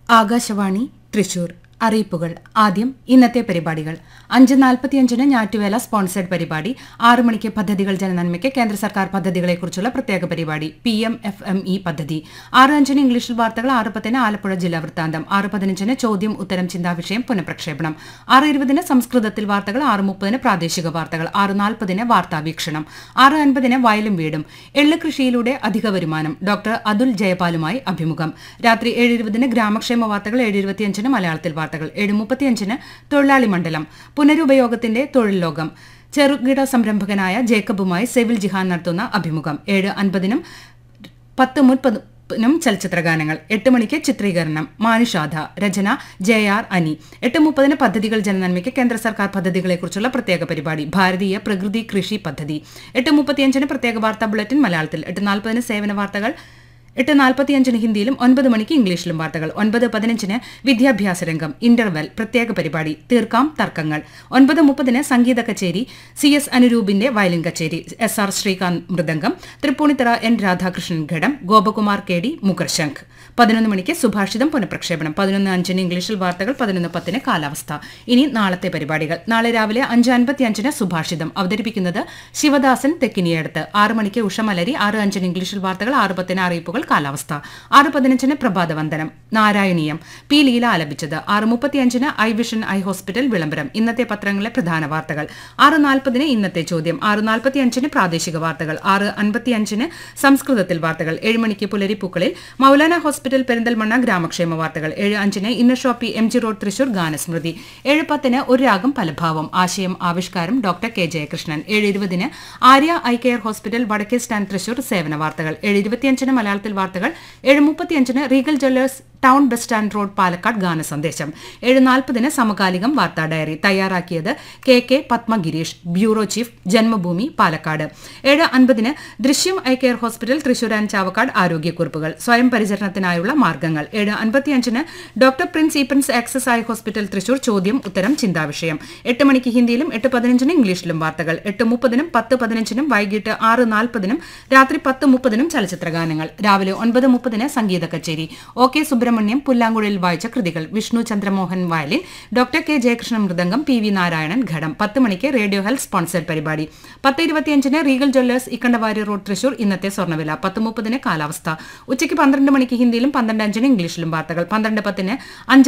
ആകാശവാണി തൃശൂർ അറിയിപ്പുകൾ ആദ്യം ഇന്നത്തെ പരിപാടികൾ അഞ്ച് നാൽപ്പത്തിയഞ്ചിന് ഞാറ്റുവേല സ്പോൺസേഡ് പരിപാടി ആറ് മണിക്ക് പദ്ധതികൾ ജനനന്മയ്ക്ക് കേന്ദ്ര സർക്കാർ പദ്ധതികളെക്കുറിച്ചുള്ള പ്രത്യേക പരിപാടി P M F M E പദ്ധതി ആറ് അഞ്ചിന് ഇംഗ്ലീഷിൽ വാർത്തകൾ ആറ് പത്തിന് ആലപ്പുഴ ജില്ലാ വൃത്താന്തം ആറ് പതിനഞ്ചിന് ചോദ്യം ഉത്തരം ചിന്താവിഷയം പുനഃപ്രക്ഷേപണം ആറ് ഇരുപതിന് സംസ്കൃതത്തിൽ വാർത്തകൾ ആറ് മുപ്പതിന് പ്രാദേശിക വാർത്തകൾ ആറ് നാൽപ്പതിന് വാർത്താ വീക്ഷണം ആറ് അൻപതിന് വയലും വീടും എള്ള് കൃഷിയിലൂടെ അധിക വരുമാനം ഡോക്ടർ അതുൽ ജയപാലുമായി അഭിമുഖം രാത്രി ഏഴ് ഇരുപതിന് ഗ്രാമക്ഷേമ വാർത്തകൾ ഏഴ് ഇരുപത്തിയഞ്ചിന് മലയാളത്തിൽ വാർത്തകൾ ഏഴ് മുപ്പത്തിയഞ്ചിന് തൊഴിലാളി മണ്ഡലം പുനരുപയോഗത്തിന്റെ തൊഴിൽ ലോകം ചെറുകിട സംരംഭകനായ ജേക്കബുമായി സെവിൽ ജിഹാൻ നടത്തുന്ന അഭിമുഖം ഏഴ് അൻപതിനും പത്ത് മുപ്പതിനും ചലച്ചിത്ര ഗാനങ്ങൾ എട്ട് മണിക്ക് ചിത്രീകരണം മാനുഷാധ രചന ജെ ആർ അനി എട്ട് മുപ്പതിന് പദ്ധതികൾ ജനനന്മയ്ക്ക് കേന്ദ്ര സർക്കാർ പദ്ധതികളെക്കുറിച്ചുള്ള പ്രത്യേക പരിപാടി ഭാരതീയ പ്രകൃതി കൃഷി പദ്ധതി എട്ട് മുപ്പത്തിയഞ്ചിന് പ്രത്യേക വാർത്താ ബുള്ളറ്റിൻ മലയാളത്തിൽ എട്ട് നാൽപ്പതിന് സേവന വാർത്തകൾ എട്ട് നാൽപ്പത്തിയഞ്ചിന് ഹിന്ദിയിലും ഒൻപത് മണിക്ക് ഇംഗ്ലീഷിലും വാർത്തകൾ ഒൻപത് പതിനഞ്ചിന് വിദ്യാഭ്യാസ രംഗം ഇന്റർവെൽ പ്രത്യേക പരിപാടി തീർക്കാം തർക്കങ്ങൾ ഒൻപത് മുപ്പതിന് സംഗീത കച്ചേരി സി എസ് അനുരൂപിന്റെ വയലിൻ കച്ചേരി എസ് ആർ ശ്രീകാന്ത് മൃദംഗം തൃപ്പൂണിത്തറ എൻ രാധാകൃഷ്ണൻ ഘടം ഗോപകുമാർ കെ ഡി മുഖർശംഖ് പതിനൊന്ന് മണിക്ക് സുഭാഷിതം പുനഃപ്രക്ഷേപണം പതിനൊന്ന് അഞ്ചിന് ഇംഗ്ലീഷിൽ വാർത്തകൾ പതിനൊന്ന് പത്തിന് കാലാവസ്ഥ ഇനി നാളത്തെ പരിപാടികൾ നാളെ രാവിലെ അഞ്ച് അൻപത്തിയഞ്ചിന് സുഭാഷിതം അവതരിപ്പിക്കുന്നത് ശിവദാസൻ തെക്കിനിയടുത്ത് ആറ് മണിക്ക് ഉഷമലരി ആറ് അഞ്ചിന് ഇംഗ്ലീഷിൽ വാർത്തകൾ ആറ് പത്തിന് അറിയിപ്പുകൾ കാലാവസ്ഥ ആറ് പതിനഞ്ചിന് പ്രഭാതവന്ദനം നാരായണീയം പി ലീല ആലപിച്ചത് ആറ് മുപ്പത്തിയഞ്ചിന് ഐ വിഷൻ ഐ ഹോസ്പിറ്റൽ വിളംബരം ഇന്നത്തെ പത്രങ്ങളിലെ പ്രധാന വാർത്തകൾ ആറ് നാൽപ്പതിന് ഇന്നത്തെ ചോദ്യം ആറ് നാൽപ്പത്തിയഞ്ചിന് പ്രാദേശിക വാർത്തകൾ ആറ് അൻപത്തിയഞ്ചിന് സംസ്കൃതത്തിൽ വാർത്തകൾ ഏഴ് മണിക്ക് പുലരിപ്പൂക്കളിൽ മൗലാന ഹോസ്പിറ്റൽ പെരിന്തൽമണ്ണ ഗ്രാമക്ഷേമ വാർത്തകൾ ഏഴ് അഞ്ചിന് inner shoppe M G road Thrissur ഗാനസ്മൃതി ഏഴ് പത്തിന് ഒരു രാഗം പലഭാവം ആശയം ആവിഷ്കാരം ഡോക്ടർ കെ ജയകൃഷ്ണൻ ഏഴ് ഇരുപതിന് ആര്യ ഐ കെയർ ഹോസ്പിറ്റൽ വടക്കേ സ്റ്റാൻഡ് തൃശൂർ സേവന വാർത്തകൾ ഏഴ് ഇരുപത്തിയഞ്ചിന് മലയാളത്തിൽ വാർത്തകൾ ഏഴ് മുപ്പത്തിയഞ്ചിന് regal jewellers town bus stand road Palakkad ഗാന സന്ദേശം ഏഴ് നാൽപ്പതിന് സമകാലികം വാർത്താ ഡയറി തയ്യാറാക്കിയത് K K Padma Girish bureau chief Janmabhumi Palakkad ഏഴ് അൻപതിന് Drishyam eye care hospital Thrissur and Chavakkad ആരോഗ്യക്കുറിപ്പുകൾ സ്വയം പരിചരണത്തിനായുള്ള മാർഗ്ഗങ്ങൾ ഏഴ് അൻപത്തിയഞ്ചിന് doctor Prince Eappen's access eye hospital Thrissur ചോദ്യം ഉത്തരം ചിന്താവിഷയം എട്ട് മണിക്ക് ഹിന്ദിയിലും എട്ട് പതിനഞ്ചിന് ഇംഗ്ലീഷിലും വാർത്തകൾ എട്ട് മുപ്പതിനും പത്ത് പതിനഞ്ചിനും വൈകിട്ട് ആറ് നാൽപ്പതിനും രാത്രി പത്ത് മുപ്പതിനും ചലച്ചിത്ര ഗാനങ്ങൾ രാവിലെ ഒൻപത് മുപ്പതിന് സംഗീത കച്ചേരി ഒ കെ സുബ്രഹ്മണ്യം പുല്ലാങ്കുഴലിൽ വായിച്ച കൃതികൾ Vishnu Chandramohan violin doctor K Jayakrishnan മൃദംഗം പി വി നാരായണൻ ഘടം പത്ത് മണിക്ക് റേഡിയോ ഹെൽത്ത് സ്പോൺസേഡ് പരിപാടി പത്ത് ഇരുപത്തിയഞ്ചിന് regal jewellers Ikkandawarrier road Thrissur ഇന്നത്തെ സ്വർണ്ണവില പത്ത് മുപ്പതിന് കാലാവസ്ഥ ഉച്ചയ്ക്ക് പന്ത്രണ്ട് മണിക്ക് ഹിന്ദിയിലും പന്ത്രണ്ട് അഞ്ചിന് ഇംഗ്ലീഷിലും വാർത്തകൾ പന്ത്രണ്ട് പത്തിന് അഞ്ച്